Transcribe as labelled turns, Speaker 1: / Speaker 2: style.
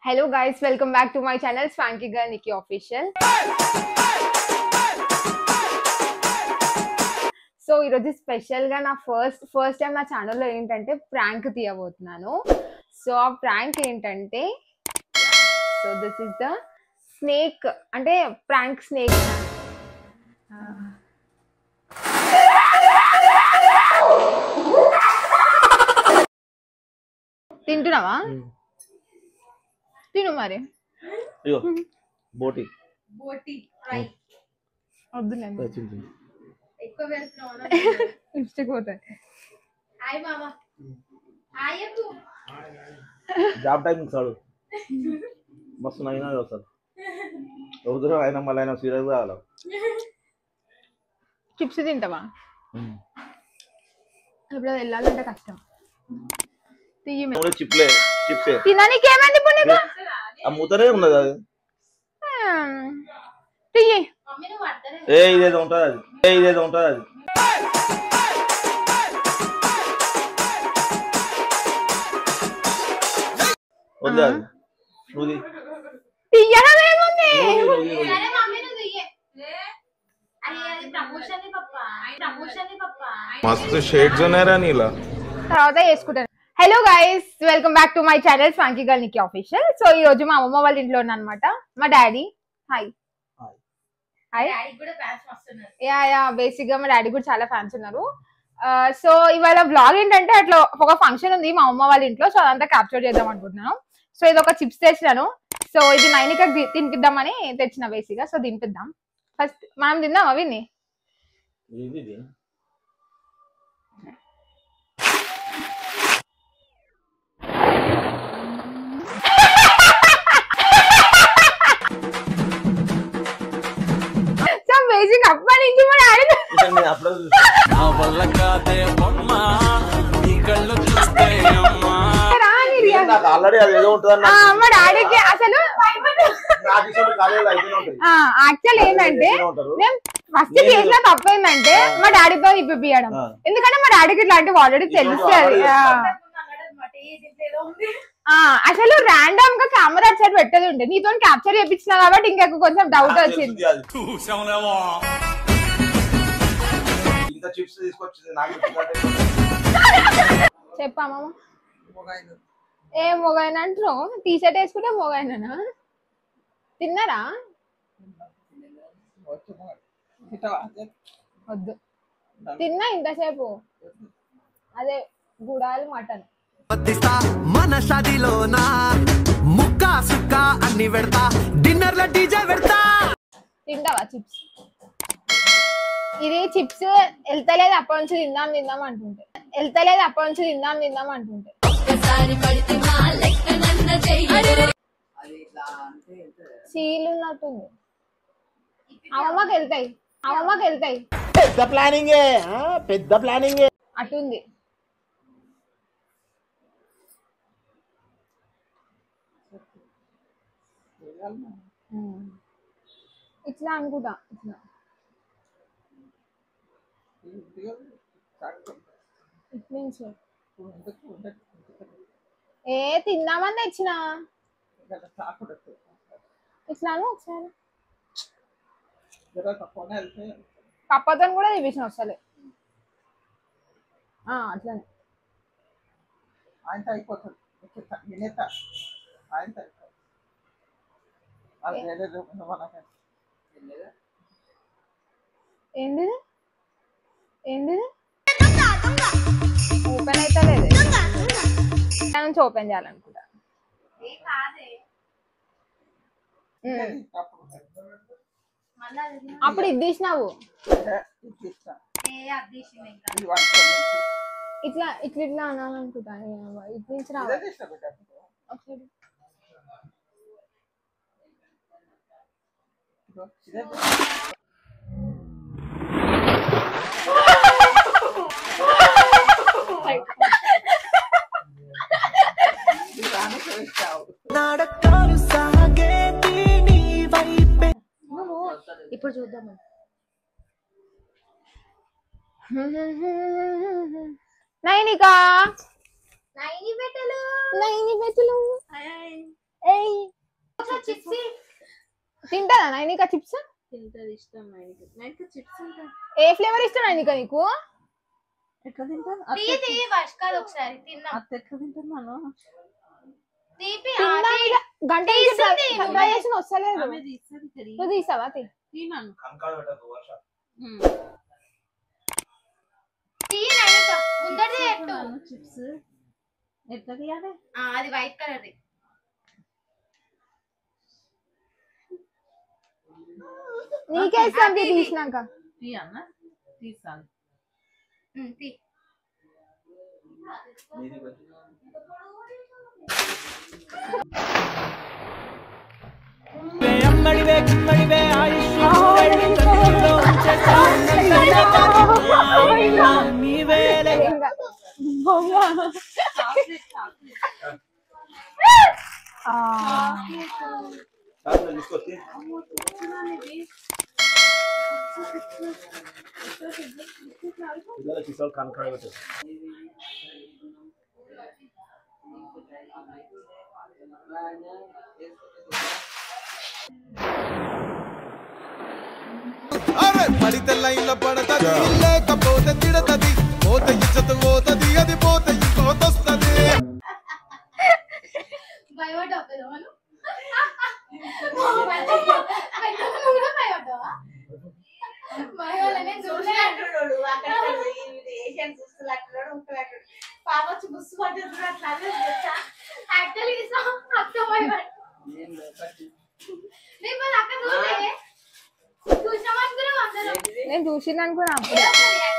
Speaker 1: Hello guys welcome back to my channel స్వాంకీ గర్ నికి ఆఫీషియల్ సో ఈరోజు స్పెషల్ గా నా ఫస్ట్ ఫస్ట్ టైం నా ఛానల్లో ఏంటంటే ప్రాంక్ తీయబోతున్నాను సో ఆ ప్రాంక్ ఏంటంటే so this is the snake అంటే ప్రాంక్ స్నేక్ తింటున్నావా తిను మరి
Speaker 2: అయ్యో బోటి
Speaker 3: బోటి ఫ్రై
Speaker 1: వద్దులే
Speaker 2: చిన్న
Speaker 3: ఎక్కువ వెళ్తున్నావు
Speaker 1: లిప్స్టిక్ పోతాయి
Speaker 3: హాయ్ మామ హాయ్ అప్పు
Speaker 2: జాబ్ టైమింగ్ సాడు మస్తు నైనా వస్తారు రోజు అయినా మళ్ళీ అయినా సీరియస్ కావాలి
Speaker 1: చిప్స్ తింటావా ఇప్పుడు అది వెళ్ళాలంటే కష్టం తియ్యి మే.
Speaker 2: ఓన్లీ చిప్లే చిప్సే
Speaker 1: తిననీకి ఏమైంది ఇప్పుడు నీకు
Speaker 2: ఆ మూతనే ఉన్నది అది
Speaker 1: హ్మ్. తియ్యి
Speaker 3: మమ్మీ నువ్వు పడతానే
Speaker 2: ఏ ఇదేదో ఉంటుంది అది ఏ ఇదేదో ఉంటుంది అది వద్దు అది నువ్వు తీ.
Speaker 1: తియ్యడం ఏముంది
Speaker 2: నువ్వు తీ, నువ్వు తీ, నువ్వు తీ.
Speaker 3: సరే మమ్మీ నువ్వు దియ్యే అరే అది ప్రమోషన్ పప్ప ప్రమోషన్ పప్ప
Speaker 4: मस्त शेड्स ఉన్నాయి రా నీలా
Speaker 1: తర్వాత వేసుకుంటాను hello guys welcome back to my channel స్వాంకీ గర్ నికి ఆఫీషియల్ సో ఈ రోజు మా అమ్మమ్మ వాళ్ళ ఇంట్లో అనమాట మా డాడీ హాయ్
Speaker 2: Hi.
Speaker 1: హాయ్
Speaker 3: డాడీకి కూడా ఫ్యాన్స్ వస్తున్నారు
Speaker 1: యా యా బేసిక్ గా మా డాడీ కూడా చాలా ఫ్యాన్స్ ఉన్నారు సో ఇవాళ బ్లాగ్ ఏంటంటే అట్లా ఒక ఫంక్షన్ ఉంది మా అమ్మ వాళ్ళ ఇంట్లో సో అదంతా క్యాప్చర్ చేద్దాం అనుకుంటున్నాను సో ఇది ఒక చిప్స్ తెచ్చినాను సో ఇది నైనికకి తి- తినిపిద్దామని తెచ్చిన బేసిక్ గా సో తినిపిద్దాం ఫస్ట్ మనం తిందాం అవిని
Speaker 2: ఇది ఇది.
Speaker 1: సో బేసిక్ అప్పటి నుంచి మా డాడీ
Speaker 2: ఇంకా నేను అప్పుడే చూసా.
Speaker 5: నా వల్ల కాదే బొమ్మ నీ కళ్ళు చూస్తే అమ్మా
Speaker 1: రాని రియల్
Speaker 2: నాకు ఆల్రెడీ అది ఏదో ఉంటుంది
Speaker 1: ఆ, మా డాడీకి అసలు
Speaker 2: నాకు ఇష్టం కాలేజీలో అయితేనే ఉంటుంది
Speaker 1: యాక్చువల్ ఏంటంటే
Speaker 2: అయితేనే ఉంటారు.
Speaker 1: నేను ఫస్ట్
Speaker 2: నేను-
Speaker 1: చేసిన తప్పు ఏంటంటే మా డాడీతో ఇప్పియడం
Speaker 2: ఆ.
Speaker 1: ఎందుకంటే మా డాడీకి ఇట్లాంటివి ఆల్రెడీ
Speaker 2: ఇటువంటి
Speaker 1: తెలుస్తుంది
Speaker 2: already
Speaker 1: ఆ.
Speaker 3: అనమాట ఏ దీంట్లో ఏదో ఉంది
Speaker 1: ఆ, అసలు ర్యాండమ్ గా కెమెరా అటు సైడ్ పెట్టేది ఉండే నీతో క్యాప్చర్ చేయించిన కాబట్టి ఇంకా కొంచెం డౌట్
Speaker 2: నాకు
Speaker 1: వచ్చింది
Speaker 2: తెలుస్తుంది అది.
Speaker 5: చూసాంలేవా
Speaker 2: ఇంత చిప్స్ తీసుకొచ్చింది నాకు తెలిసిందంటే
Speaker 1: చెప్పా మామ ఏ మొగైన అంటారు టీ షర్ట్ వేసుకుంటే మొగైనా తిన్నారా వద్దు తిన్నా ఇంతసేపు అదే గుడాలు మటన్
Speaker 6: వద్దిస్తా మన షాదీలోనా ముక్క సుక్క అన్ని పెడతా డిన్నర్ లో డీజే పెడతా
Speaker 1: తింటావా చిప్స్ ఇది చిప్స్ వెళ్తలేదు అప్పటి నుంచి తిందాం తిందాం అంటుంటే వెళ్తలేదు అప్పటి నుంచి తిందాం తిందాం అంటుంటే సీలు ఉన్నట్టుంది అమ్మమ్మకి వెళ్తాయి అమ్మమ్మకి వెళ్తాయి
Speaker 7: పెద్ద ప్లానింగే ఆ, పెద్ద ప్లానింగే
Speaker 1: అటుంది ఉమ్. ఇట్లా అనుకుంటా ఇట్లా ఇట్లా నుంచి. ఏ తిందామని తెచ్చిన ఇట్లాను ఒకసారి కప్పతో కూడా తెప్పించిన ఒకసారి ఆ, అట్లనే
Speaker 7: ఆయనతో అయిపోతుంది వినేత ఆయనతో అయిపోతుంది అది వేరే రూపంలో మనకి
Speaker 1: ఏంటిది ఏంటిది ఓపెన్ అయితే లేదు ఇక్కడ నుంచి ఓపెన్ చేయాలనుకుంటా
Speaker 3: ఏ కాదే
Speaker 1: ఉమ్.
Speaker 3: మళ్ళీ అది
Speaker 1: అప్పుడు ఇది తీసినావు
Speaker 7: ఇది ఇస్తా.
Speaker 3: ఏ అద్దీసింది ఇంకా
Speaker 7: ఇది పట్టుకోండి.
Speaker 1: ఇట్లా ఇట్లా ఇట్లా అనాలనుకుంటా ఇట్లా నుంచి
Speaker 7: ఇదే
Speaker 1: రావాలి
Speaker 7: తీస్తా బిడ్డ.
Speaker 1: ఒకసారి
Speaker 7: ఇదిగో, ఇదే ఇది రాని చేస్తావు.
Speaker 6: నడకలు సాగేది నీ వైపే
Speaker 1: ఇప్పుడు చూద్దాం నైనిక
Speaker 3: నైని పెట్టలు
Speaker 1: నైని బెతులు ఏయ్
Speaker 3: చిప్స్
Speaker 1: తింటానా నైనిక చిప్స్
Speaker 8: తింటది ఇష్టం నైన్కి నైన్కి చిప్స్ తింటా
Speaker 1: ఏ ఫ్లేవర్ ఇష్టం నైనిక నీకు
Speaker 8: ఎట్లా తింటాను
Speaker 3: తీ తీ వర్షకాలు ఒకసారి తిన్నాం
Speaker 8: అత్త ఎట్లా తింటున్నాను
Speaker 3: తీపి ఆ,
Speaker 1: తిందా
Speaker 3: తీ.
Speaker 1: మీద గంట నుంచి
Speaker 3: తీస్తుంది
Speaker 1: ట్రై-
Speaker 3: నువ్వే.
Speaker 1: ట్రై చేసిన వస్తలేదు
Speaker 8: ఆమె తీస్తుంది కర్రీ
Speaker 1: నువ్వు తీసావా తీ.
Speaker 8: తిన్నాను ఉమ్.
Speaker 3: తీ నైనిక ముందటిది పెట్టు
Speaker 8: తింటున్నాను చిప్స్ ఎట్లా తీయాలి
Speaker 3: ఆ, అది వైట్ కలర్
Speaker 1: నీకే ఇస్తాను తీ తీసినాక
Speaker 8: తీయన్నా తీసాను
Speaker 3: తీ
Speaker 5: అమ్మడివే కిమ్మడివే ఆయుష్ నీవేలే
Speaker 1: ఇంకా. ఆ,
Speaker 2: చాలు తీసుకొచ్చి పిల్లల చిత్రాలు కనకాడ పెట్టు
Speaker 6: అరే పడితే లైన్లో పడతది లేకపోతే తిడతది పోత ఇచ్చత పోతది అది పోతే ఇంకోతొస్తది
Speaker 3: భయపడ్డావు కదా మనం నువ్వు కూడా భయపడ్డావా భయపడలే చూడలేదు పాపచ్చి బుస్సు పట్టేది అట్లా యాక్చువల్లీ అక్క భయపడ్డా నేను మరి అక్క చూసే చూసినామనుకున్నాం అందరం
Speaker 1: నేను చూసింది అనుకున్నా అప్పుడే.
Speaker 3: ఏదో ఒక reaction